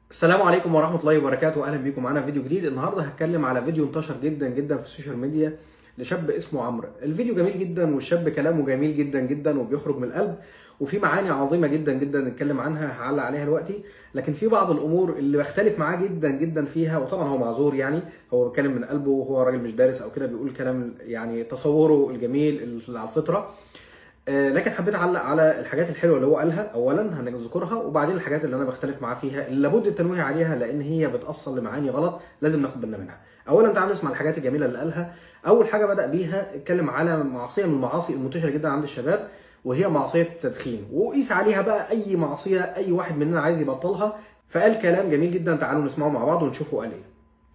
السلام عليكم ورحمة الله وبركاته أهلا بيكم معانا في فيديو جديد النهاردة هتكلم على فيديو انتشر جدا جدا في السوشيال ميديا لشاب اسمه عمرو الفيديو جميل جدا والشاب كلامه جميل جدا جدا وبيخرج من القلب وفي معاني عظيمة جدا جدا نتكلم عنها هعلق عليها دلوقتي لكن في بعض الأمور اللي بختلف معاه جدا جدا فيها وطبعا هو معذور يعني هو بيتكلم من قلبه وهو راجل مش دارس أو كده بيقول كلام يعني تصوره الجميل اللي على الفطرة آه، لكن حبيت اعلق على الحاجات الحلوه اللي هو قالها اولا هنذكرها وبعدين الحاجات اللي انا بختلف معاه فيها اللي لابد التنويه عليها لان هي بتاصل لمعاني غلط لازم ناخد بالنا منها اولا تعالوا نسمع الحاجات الجميله اللي قالها اول حاجه بدا بيها اتكلم على معصيه من المعاصي المنتشره جدا عند الشباب وهي معصيه التدخين وقيس عليها بقى اي معصيه اي واحد مننا عايز يبطلها فقال كلام جميل جدا تعالوا نسمعه مع بعض ونشوفه قال ايه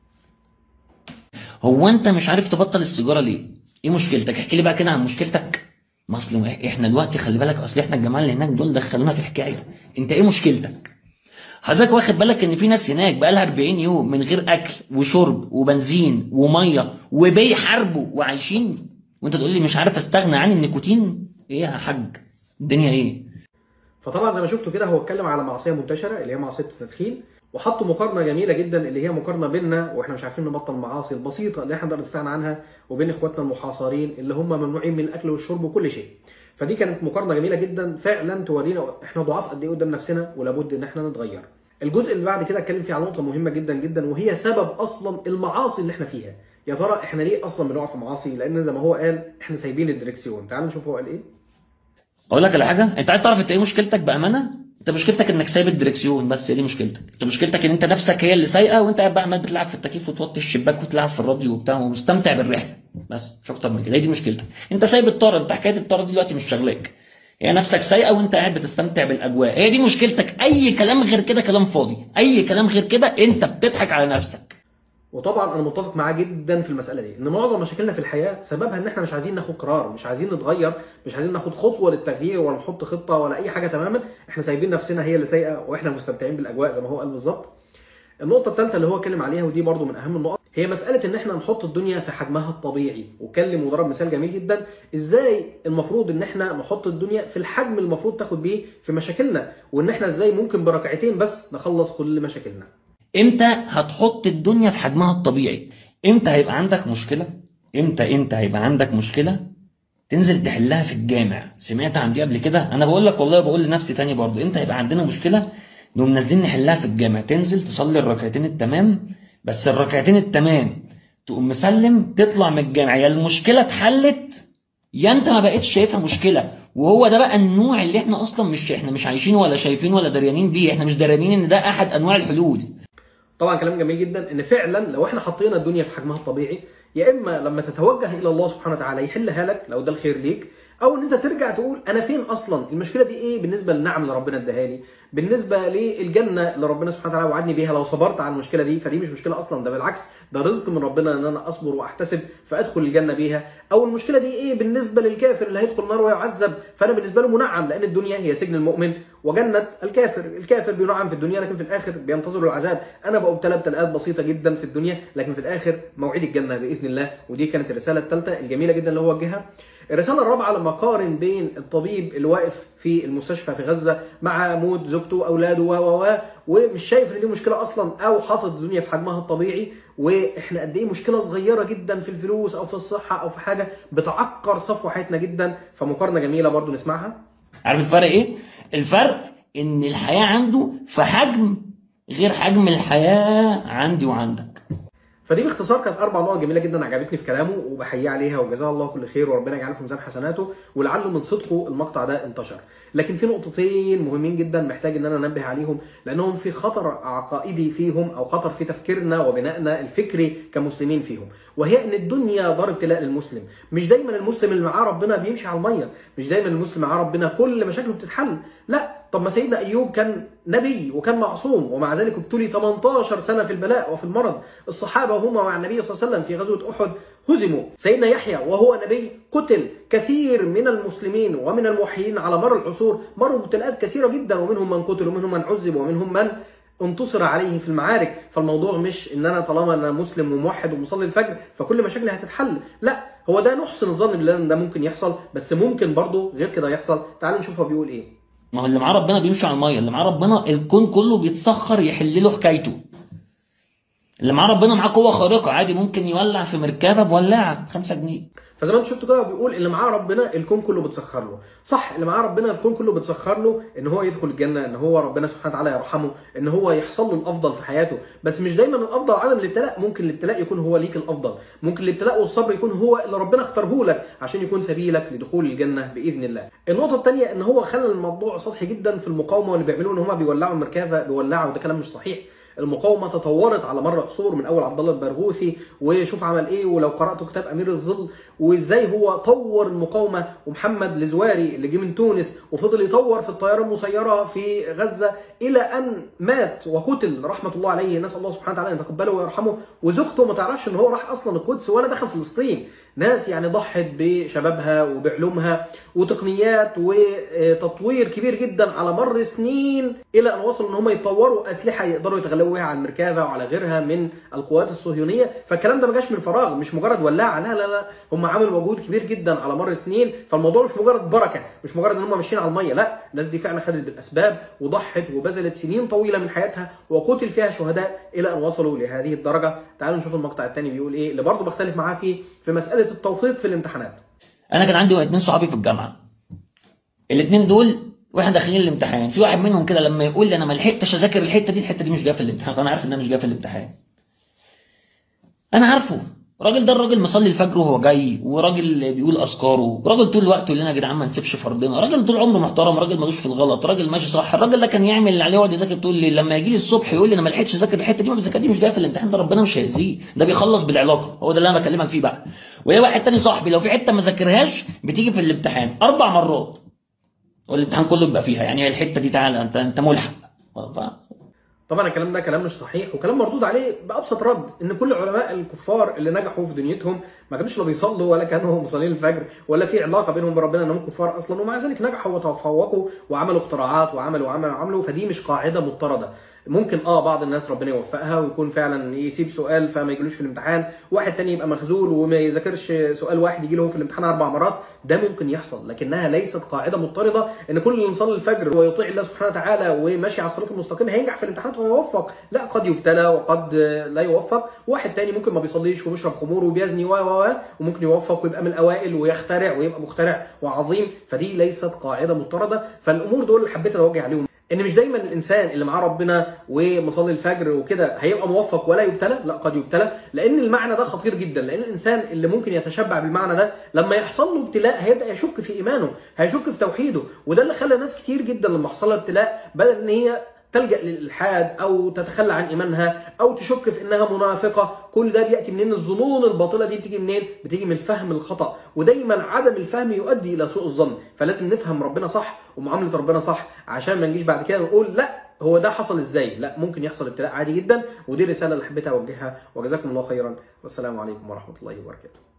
هو انت مش عارف تبطل السيجاره ليه ايه مشكلتك احكي لي بقى كده عن مشكلتك ما اصل احنا دلوقتي خلي بالك اصل احنا الجماعه اللي هناك دول دخلونا في حكايه انت ايه مشكلتك حضرتك واخد بالك ان في ناس هناك بقى لها 40 يوم من غير اكل وشرب وبنزين وميه وبيحاربوا وعايشين وانت تقول لي مش عارف استغنى عن النيكوتين ايه يا حاج الدنيا ايه فطبعا زي ما شفتوا كده هو اتكلم على معصيه منتشره اللي هي معصيه التدخين وحطوا مقارنه جميله جدا اللي هي مقارنه بيننا واحنا مش عارفين نبطل المعاصي البسيطه اللي احنا نقدر نستغنى عنها وبين اخواتنا المحاصرين اللي هم ممنوعين من الاكل والشرب وكل شيء فدي كانت مقارنه جميله جدا فعلا تورينا احنا ضعاف قد ايه قدام نفسنا ولابد ان احنا نتغير الجزء اللي بعد كده اتكلم فيه على نقطه مهمه جدا جدا وهي سبب اصلا المعاصي اللي احنا فيها يا ترى احنا ليه اصلا بنقع في معاصي لان زي ما هو قال احنا سايبين الدركسيون تعالوا نشوف هو قال ايه اقول لك على حاجه انت عايز تعرف انت ايه مشكلتك بامانه انت مشكلتك انك سايب الدركسيون بس هي دي مشكلتك انت مشكلتك ان انت نفسك هي اللي سايقه وانت قاعد بقى عمال بتلعب في التكييف وتوطي الشباك وتلعب في الراديو وبتاع ومستمتع بالرحله بس مش اكتر من كده هي دي مشكلتك انت سايب الطاره انت حكايه الطاره دي دلوقتي مش شغلاك هي نفسك سايقه وانت قاعد بتستمتع بالاجواء هي دي مشكلتك اي كلام غير كده كلام فاضي اي كلام غير كده انت بتضحك على نفسك وطبعا انا متفق معاه جدا في المساله دي ان معظم مشاكلنا في الحياه سببها ان احنا مش عايزين ناخد قرار مش عايزين نتغير مش عايزين ناخد خطوه للتغيير ولا نحط خطه ولا اي حاجه تماما احنا سايبين نفسنا هي اللي سايقه واحنا مستمتعين بالاجواء زي ما هو قال بالظبط النقطه الثالثه اللي هو اتكلم عليها ودي برضو من اهم النقط هي مساله ان احنا نحط الدنيا في حجمها الطبيعي وكلم وضرب مثال جميل جدا ازاي المفروض ان احنا نحط الدنيا في الحجم المفروض تاخد بيه في مشاكلنا وان احنا ازاي ممكن بركعتين بس نخلص كل مشاكلنا امتى هتحط الدنيا في حجمها الطبيعي امتى هيبقى عندك مشكلة امتى انت هيبقى عندك مشكلة تنزل تحلها في الجامع سمعت عن دي قبل كده انا بقول لك والله بقول لنفسي تاني برضو امتى هيبقى عندنا مشكلة نقوم نازلين نحلها في الجامع تنزل تصلي الركعتين التمام بس الركعتين التمام تقوم مسلم تطلع من الجامع يا المشكلة اتحلت يا انت ما بقتش شايفها مشكلة وهو ده بقى النوع اللي احنا اصلا مش احنا مش عايشين ولا شايفين ولا دريانين بيه احنا مش دريانين ان ده احد انواع الحلول طبعا كلام جميل جدا ان فعلا لو احنا حطينا الدنيا في حجمها الطبيعي يا اما لما تتوجه الى الله سبحانه وتعالى يحلها لك لو ده الخير ليك او ان انت ترجع تقول انا فين اصلا المشكله دي ايه بالنسبه للنعم اللي ربنا اداها لي بالنسبه للجنه اللي ربنا سبحانه وتعالى وعدني بيها لو صبرت على المشكله دي فدي مش مشكله اصلا ده بالعكس ده رزق من ربنا ان انا اصبر واحتسب فادخل الجنه بيها او المشكله دي ايه بالنسبه للكافر اللي هيدخل النار ويعذب فانا بالنسبه له منعم لان الدنيا هي سجن المؤمن وجنه الكافر الكافر بينعم في الدنيا لكن في الاخر بينتظر العذاب انا بابتلى ابتلاءات بسيطه جدا في الدنيا لكن في الاخر موعد الجنه باذن الله ودي كانت الرساله الثالثه الجميله جدا اللي هو وجهها الرسالة الرابعة لما قارن بين الطبيب اللي واقف في المستشفى في غزة مع موت زوجته وأولاده و و ومش شايف ان دي مشكلة أصلا أو حاطط الدنيا في حجمها الطبيعي وإحنا قد إيه مشكلة صغيرة جدا في الفلوس أو في الصحة أو في حاجة بتعكر صفو حياتنا جدا فمقارنة جميلة برضو نسمعها عارف الفرق إيه؟ الفرق إن الحياة عنده في حجم غير حجم الحياة عندي وعندك فدي باختصار كانت اربع نقط جميله جدا عجبتني في كلامه وبحييه عليها وجزاه الله كل خير وربنا يجعله في ميزان حسناته ولعله من صدقه المقطع ده انتشر لكن في نقطتين مهمين جدا محتاج ان انا انبه عليهم لانهم في خطر عقائدي فيهم او خطر في تفكيرنا وبنائنا الفكري كمسلمين فيهم وهي ان الدنيا دار ابتلاء للمسلم مش دايما المسلم اللي معاه ربنا بيمشي على الميه مش دايما المسلم معاه ربنا كل مشاكله بتتحل لا طب ما سيدنا ايوب كان نبي وكان معصوم ومع ذلك ابتلي 18 سنه في البلاء وفي المرض الصحابه هم مع النبي صلى الله عليه وسلم في غزوه احد هزموا سيدنا يحيى وهو نبي قتل كثير من المسلمين ومن الموحدين على مر العصور مروا ابتلاءات كثيره جدا ومنهم من قتل ومنهم من عذب ومنهم من انتصر عليه في المعارك فالموضوع مش ان انا طالما انا مسلم وموحد ومصلي الفجر فكل مشاكلي هتتحل لا هو ده نحسن الظن بالله ان ده ممكن يحصل بس ممكن برضه غير كده يحصل تعالوا نشوف هو بيقول ايه ما هو اللي معاه ربنا بيمشي على الميه اللي معاه ربنا الكون كله بيتسخر يحل له حكايته اللي معاه ربنا معاه قوه خارقه عادي ممكن يولع في مركبه بولاعه 5 جنيه فزي ما انت شفت كده بيقول اللي معاه ربنا الكون كله بتسخر له صح اللي معاه ربنا الكون كله بتسخر له ان هو يدخل الجنه ان هو ربنا سبحانه وتعالى يرحمه ان هو يحصل له الافضل في حياته بس مش دايما الافضل عدم الابتلاء ممكن الابتلاء يكون هو ليك الافضل ممكن الابتلاء والصبر يكون هو اللي ربنا اختاره لك عشان يكون سبيلك لدخول الجنه باذن الله النقطه الثانيه ان هو خلى الموضوع سطحي جدا في المقاومه واللي بيعملوه ان هم بيولعوا المركبه بيولعوا وده كلام مش صحيح المقاومة تطورت على مر عصور من أول عبد الله البرغوثي وشوف عمل إيه ولو قرأت كتاب أمير الظل وإزاي هو طور المقاومة ومحمد الزواري اللي جه من تونس وفضل يطور في الطيارة المسيرة في غزة إلى أن مات وقتل رحمة الله عليه نسأل الله سبحانه وتعالى أن يتقبله ويرحمه وزوجته ما تعرفش إن هو راح أصلا القدس ولا دخل فلسطين ناس يعني ضحت بشبابها وبعلومها وتقنيات وتطوير كبير جدا على مر سنين الى ان وصلوا ان هم يطوروا اسلحه يقدروا يتغلبوا بها على المركبه وعلى غيرها من القوات الصهيونيه فالكلام ده ما جاش من فراغ مش مجرد ولاعه لا لا لا هم عملوا مجهود كبير جدا على مر سنين فالموضوع مش مجرد بركه مش مجرد ان هم ماشيين على الميه لا الناس دي فعلا خدت بالاسباب وضحت وبذلت سنين طويله من حياتها وقتل فيها شهداء الى ان وصلوا لهذه الدرجه تعالوا نشوف المقطع الثاني بيقول ايه اللي برضه بختلف معاه فيه في مساله التوفيق في الامتحانات انا كان عندي اتنين صحابي في الجامعه الاثنين دول واحنا داخلين الامتحان في واحد منهم كده لما يقول لي انا ما لحقتش اذاكر الحته دي الحته دي مش جايه في الامتحان فانا عارف انها مش جايه في الامتحان انا عارفه الراجل ده الراجل مصلي الفجر وهو جاي وراجل بيقول اذكاره راجل طول الوقت يقول لنا يا جدعان ما نسيبش فرضنا راجل طول عمره محترم راجل ملوش في الغلط راجل ماشي صح الراجل ده كان يعمل اللي عليه ويقعد يذاكر طول الليل لما يجي لي الصبح يقول لي انا ما لحقتش اذاكر الحته دي ما بذاكر دي مش جايه في الامتحان ده ربنا مش هيأذيه ده بيخلص بالعلاقه هو ده اللي انا بكلمك فيه بقى وهي واحد تاني صاحبي لو في حته ما ذاكرهاش بتيجي في الامتحان اربع مرات والامتحان كله بيبقى فيها يعني هي الحته دي تعالى انت انت ملحق طبعا الكلام ده كلام مش صحيح وكلام مردود عليه بابسط رد ان كل علماء الكفار اللي نجحوا في دنيتهم ما كانوش لا بيصلوا ولا كانوا مصلين الفجر ولا في علاقه بينهم بربنا انهم كفار اصلا ومع ذلك نجحوا وتفوقوا وعملوا اختراعات وعملوا وعملوا وعملوا فدي مش قاعده مضطرده ممكن اه بعض الناس ربنا يوفقها ويكون فعلا يسيب سؤال فما يجيلوش في الامتحان واحد تاني يبقى مخذول وما يذاكرش سؤال واحد يجي له في الامتحان اربع مرات ده ممكن يحصل لكنها ليست قاعده مضطرده ان كل اللي مصلي الفجر ويطيع الله سبحانه وتعالى وماشي على الصراط المستقيم هينجح في الامتحانات ويوفق لا قد يبتلى وقد لا يوفق واحد تاني ممكن ما بيصليش وبيشرب خمور وبيزني و و وممكن يوفق ويبقى من الاوائل ويخترع ويبقى مخترع وعظيم فدي ليست قاعده مضطرده فالامور دول اللي حبيت اوجه عليهم ان مش دايما الانسان اللي معاه ربنا ومصلي الفجر وكده هيبقى موفق ولا يبتلى لا قد يبتلى لان المعنى ده خطير جدا لان الانسان اللي ممكن يتشبع بالمعنى ده لما يحصل له ابتلاء هيبدا يشك في ايمانه هيشك في توحيده وده اللي خلى ناس كتير جدا لما حصل لها ابتلاء بدات ان هي تلجأ للإلحاد أو تتخلى عن إيمانها أو تشك في إنها منافقة كل ده بيأتي منين الظنون الباطلة دي بتيجي منين بتيجي من الفهم الخطأ ودايما عدم الفهم يؤدي إلى سوء الظن فلازم نفهم ربنا صح ومعاملة ربنا صح عشان ما نجيش بعد كده نقول لا هو ده حصل ازاي لا ممكن يحصل ابتلاء عادي جدا ودي الرسالة اللي حبيت أوجهها وجزاكم الله خيرا والسلام عليكم ورحمة الله وبركاته